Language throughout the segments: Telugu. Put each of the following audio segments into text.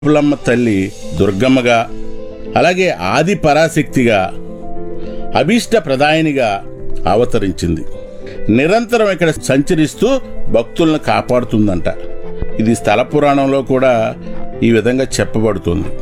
పులమ్మ తల్లి దుర్గమ్మగా అలాగే ఆది పరాశక్తిగా అభీష్ట ప్రదాయినిగా అవతరించింది నిరంతరం ఇక్కడ సంచరిస్తూ భక్తులను కాపాడుతుందంట ఇది స్థల పురాణంలో కూడా ఈ విధంగా చెప్పబడుతుంది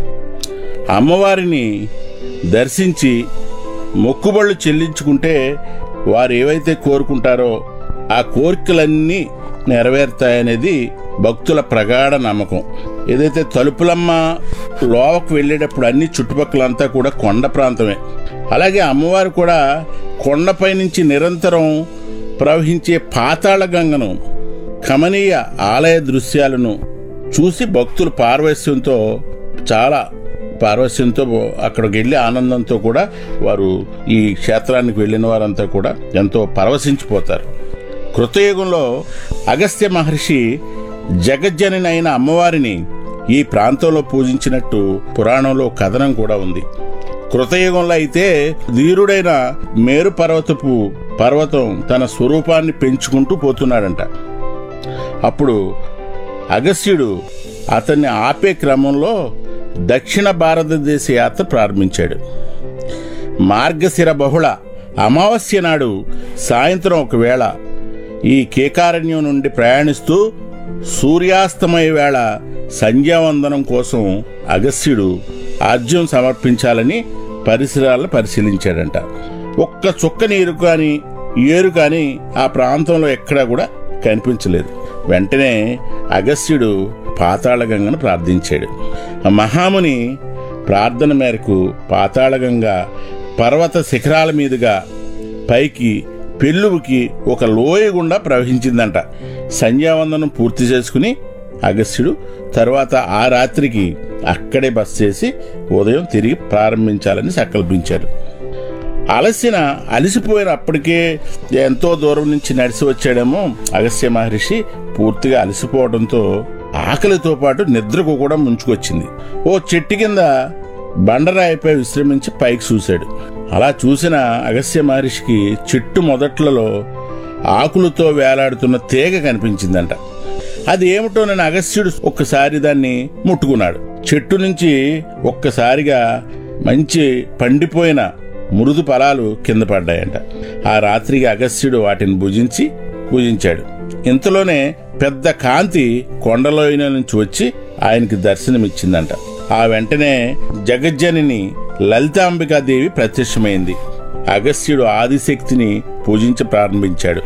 అమ్మవారిని దర్శించి మొక్కుబళ్ళు చెల్లించుకుంటే వారు ఏవైతే కోరుకుంటారో ఆ కోరికలన్నీ నెరవేరుతాయనేది భక్తుల ప్రగాఢ నమ్మకం ఏదైతే తలుపులమ్మ లోవకు వెళ్ళేటప్పుడు అన్ని చుట్టుపక్కలంతా కూడా కొండ ప్రాంతమే అలాగే అమ్మవారు కూడా కొండపై నుంచి నిరంతరం ప్రవహించే పాతాళ గంగను కమనీయ ఆలయ దృశ్యాలను చూసి భక్తులు పార్వశ్యంతో చాలా పార్వశ్యంతో అక్కడికి వెళ్ళి ఆనందంతో కూడా వారు ఈ క్షేత్రానికి వెళ్ళిన వారంతా కూడా ఎంతో పరవశించిపోతారు కృతయుగంలో అగస్త్య మహర్షి జగజ్జనని అయిన అమ్మవారిని ఈ ప్రాంతంలో పూజించినట్టు పురాణంలో కథనం కూడా ఉంది కృతయుగంలో అయితే ధీరుడైన మేరు పర్వతపు పర్వతం తన స్వరూపాన్ని పెంచుకుంటూ పోతున్నాడంట అప్పుడు అగస్త్యుడు అతన్ని ఆపే క్రమంలో దక్షిణ భారతదేశ యాత్ర ప్రారంభించాడు మార్గశిర బహుళ అమావాస్య నాడు సాయంత్రం ఒకవేళ ఈ కేకారణ్యం నుండి ప్రయాణిస్తూ సూర్యాస్తమయ వేళ సంధ్యావందనం కోసం అగస్త్యుడు ఆర్జ్యం సమర్పించాలని పరిసరాలను పరిశీలించాడంట ఒక్క చుక్క నీరు కానీ ఏరు కానీ ఆ ప్రాంతంలో ఎక్కడా కూడా కనిపించలేదు వెంటనే అగస్త్యుడు పాతాళగంగను ప్రార్థించాడు ఆ మహాముని ప్రార్థన మేరకు పాతాళగంగ పర్వత శిఖరాల మీదుగా పైకి పెళ్ళువుకి ఒక లోయ గుండా ప్రవహించిందంట సంధ్యావందనం పూర్తి చేసుకుని అగస్త్యుడు తర్వాత ఆ రాత్రికి అక్కడే బస చేసి ఉదయం తిరిగి ప్రారంభించాలని సంకల్పించాడు అలసిన అలసిపోయిన అప్పటికే ఎంతో దూరం నుంచి నడిచి వచ్చాడేమో అగస్త్య మహర్షి పూర్తిగా అలసిపోవడంతో ఆకలితో పాటు నిద్రకు కూడా ముంచుకొచ్చింది ఓ చెట్టు కింద బండరాయిపై విశ్రమించి పైకి చూశాడు అలా చూసిన అగస్త్య మహర్షికి చెట్టు మొదట్లలో ఆకులతో వేలాడుతున్న తీగ కనిపించిందంట అది ఏమిటో నేను అగస్త్యుడు ఒక్కసారి దాన్ని ముట్టుకున్నాడు చెట్టు నుంచి ఒక్కసారిగా మంచి పండిపోయిన మృదు ఫలాలు కింద పడ్డాయంట ఆ రాత్రికి అగస్త్యుడు వాటిని భుజించి పూజించాడు ఇంతలోనే పెద్ద కాంతి కొండలోయ నుంచి వచ్చి ఆయనకి దర్శనమిచ్చిందంట ఆ వెంటనే జగజ్జనిని లలితాంబికాదేవి ప్రత్యక్షమైంది అగస్త్యుడు ఆదిశక్తిని పూజించ ప్రారంభించాడు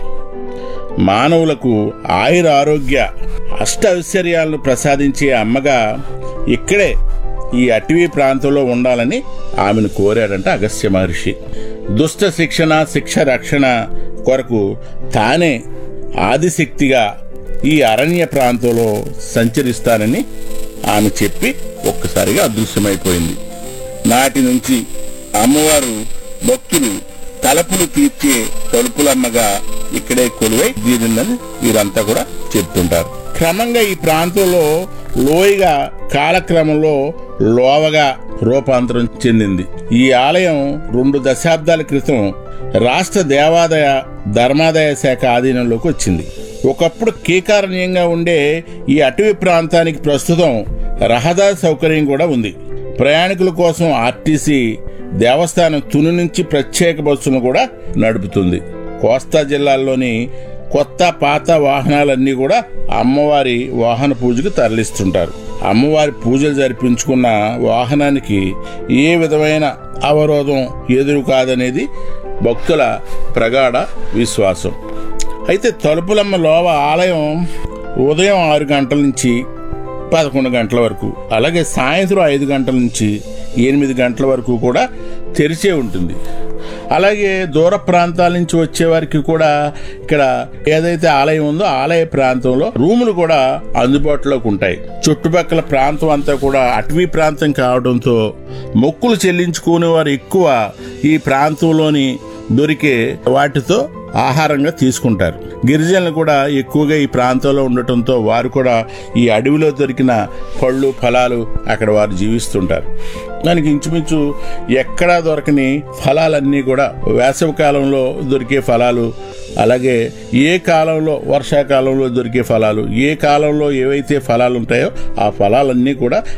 మానవులకు ఆయుర ఆరోగ్య అష్ట ఐశ్వర్యాలను ప్రసాదించే అమ్మగా ఇక్కడే ఈ అటవీ ప్రాంతంలో ఉండాలని ఆమెను కోరాడంట అగస్త్య మహర్షి దుష్ట శిక్షణ శిక్ష రక్షణ కొరకు తానే ఆదిశక్తిగా ఈ అరణ్య ప్రాంతంలో సంచరిస్తానని ఆమె చెప్పి ఒక్కసారిగా అదృశ్యమైపోయింది నాటి నుంచి అమ్మవారు భక్తులు తలపులు తీర్చే తలుపులమ్మగా ఇక్కడే కొలువై దీనిందని వీరంతా కూడా చెప్తుంటారు క్రమంగా ఈ ప్రాంతంలో లోయగా కాలక్రమంలో లోవగా రూపాంతరం చెందింది ఈ ఆలయం రెండు దశాబ్దాల క్రితం రాష్ట్ర దేవాదాయ ధర్మాదాయ శాఖ ఆధీనంలోకి వచ్చింది ఒకప్పుడు కీకారణ్యంగా ఉండే ఈ అటవీ ప్రాంతానికి ప్రస్తుతం రహదారి సౌకర్యం కూడా ఉంది ప్రయాణికుల కోసం ఆర్టీసీ దేవస్థానం తుని నుంచి ప్రత్యేక బస్సును కూడా నడుపుతుంది కోస్తా జిల్లాల్లోని కొత్త పాత వాహనాలన్నీ కూడా అమ్మవారి వాహన పూజకు తరలిస్తుంటారు అమ్మవారి పూజలు జరిపించుకున్న వాహనానికి ఏ విధమైన అవరోధం ఎదురు కాదనేది భక్తుల ప్రగాఢ విశ్వాసం అయితే తలుపులమ్మ లోవ ఆలయం ఉదయం ఆరు గంటల నుంచి పదకొండు గంటల వరకు అలాగే సాయంత్రం ఐదు గంటల నుంచి ఎనిమిది గంటల వరకు కూడా తెరిచే ఉంటుంది అలాగే దూర ప్రాంతాల నుంచి వచ్చే వారికి కూడా ఇక్కడ ఏదైతే ఆలయం ఉందో ఆలయ ప్రాంతంలో రూములు కూడా అందుబాటులోకి ఉంటాయి చుట్టుపక్కల ప్రాంతం అంతా కూడా అటవీ ప్రాంతం కావడంతో మొక్కులు చెల్లించుకునే వారు ఎక్కువ ఈ ప్రాంతంలోని దొరికే వాటితో ఆహారంగా తీసుకుంటారు గిరిజనులు కూడా ఎక్కువగా ఈ ప్రాంతంలో ఉండటంతో వారు కూడా ఈ అడవిలో దొరికిన పళ్ళు ఫలాలు అక్కడ వారు జీవిస్తుంటారు దానికి ఇంచుమించు ఎక్కడా దొరకని ఫలాలన్నీ కూడా వేసవి కాలంలో దొరికే ఫలాలు అలాగే ఏ కాలంలో వర్షాకాలంలో దొరికే ఫలాలు ఏ కాలంలో ఏవైతే ఫలాలు ఉంటాయో ఆ ఫలాలన్నీ కూడా